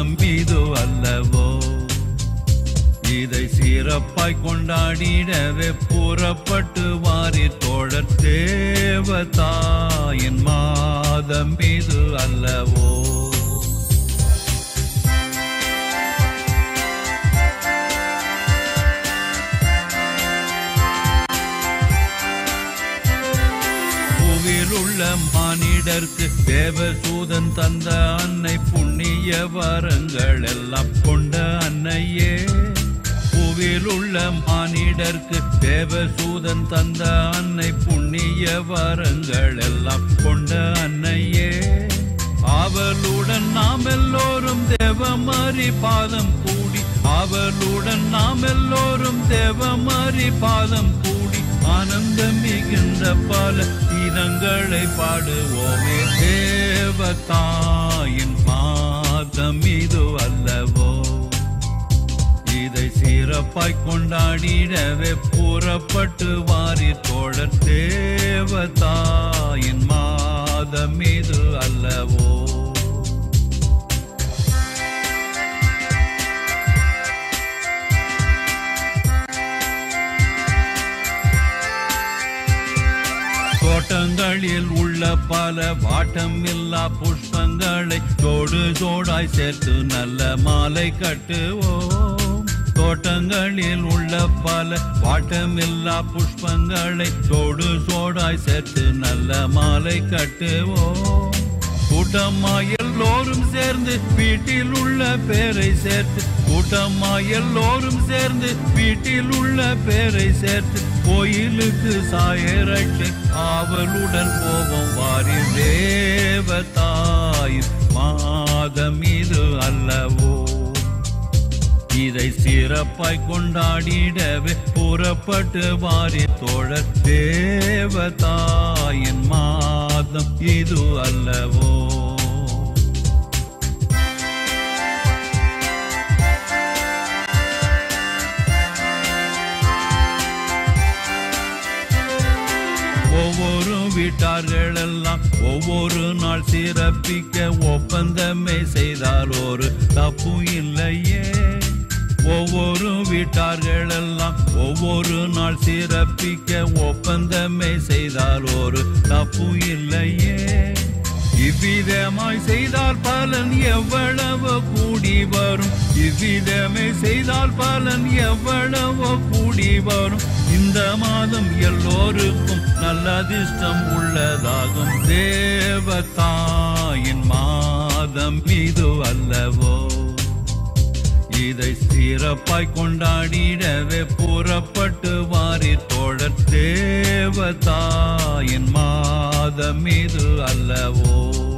மாதம் இது அல்லவோ இதை சிறப்பாய் கொண்டாடிடவே புறப்பட்டு வாரி தோழர் தேவதாயின் மாதம் இது அல்லவோ பூவில் உள்ள மானிடர்க்கு தேவதூதன் தந்த அன்னை புண்ணிய வரங்கள் எல்லாம் கொண்ட அன்னையே பூவில் உள்ள மானிடர்க்கு தேவசூதன் தந்த அன்னை புண்ணிய வரங்கள் எல்லாம் கொண்ட அன்னையே அவளுடன் நாம் எல்லோரும் தேவமாரி பாதம் கூடி அவளுடன் நாம் எல்லோரும் தேவமாரி பாதம் கூடி ஆனந்தம் மிகுந்த பல கீதங்களை பாடுவோமே தேவதாயின் பாதம் இது அல்லவோ இதை சிறப்பாய் கொண்டாடிடவே புறப்பட்டு வாரி தோழர் தேவதாயின் மாதம் இது அல்லவோ தோட்டங்களில் உள்ள பல வாட்டமில்லா புஷ்பங்களை ஜோடு ஜோடாய் சேர்த்து நல்ல மாலை கட்டுவோம் தோட்டங்களில் உள்ள பல வாட்டமில்லா புஷ்பங்களை ஜோடு ஜோடாய் சேர்த்து நல்ல மாலை கட்டுவோம் கூட்டம்மா எல்லோரும் சேர்ந்து வீட்டில் உள்ள பேரை சேர்த்து கூட்டம்மா எல்லோரும் சேர்ந்து வீட்டில் உள்ள பேரை சேர்த்து கோயிலுக்கு சாயரட்டு ஆவலுடன் போவோம் வாரி தேவதாயின் மாதம் இது அல்லவோ இதை சிறப்பாய் கொண்டாடிடவே புறப்பட்டு வாரி தோழர் தேவதாயின் மாதம் இது அல்லவோ ஒவ்வொரு வீட்டார்கள் எல்லாம் ஒவ்வொரு நாள் சிறப்பிக்க ஒப்பந்தமே செய்தால் ஒரு தப்பு இல்லையே ஒவ்வொரு வீட்டார்கள் எல்லாம் ஒவ்வொரு நாள் சிறப்பிக்க ஒப்பந்தமே செய்தால் ஒரு தப்பு இல்லையே இவ்விதமாய் செய்தால் பலன் எவ்வளவு கூடி வரும் இவ்விதமே செய்தால் பலன் எவ்வளவு கூடி வரும் இந்த மாதம் எல்லோருக்கும் நல்ல அதிர்ஷ்டம் உள்ளதாகும் தேவதாயின் மாதம் இது அல்லவோ இதை சிறப்பாய் கொண்டாடிடவே புறப்பட்டு வாரி தோழர் தேவதாயின் மாதம் இது அல்லவோ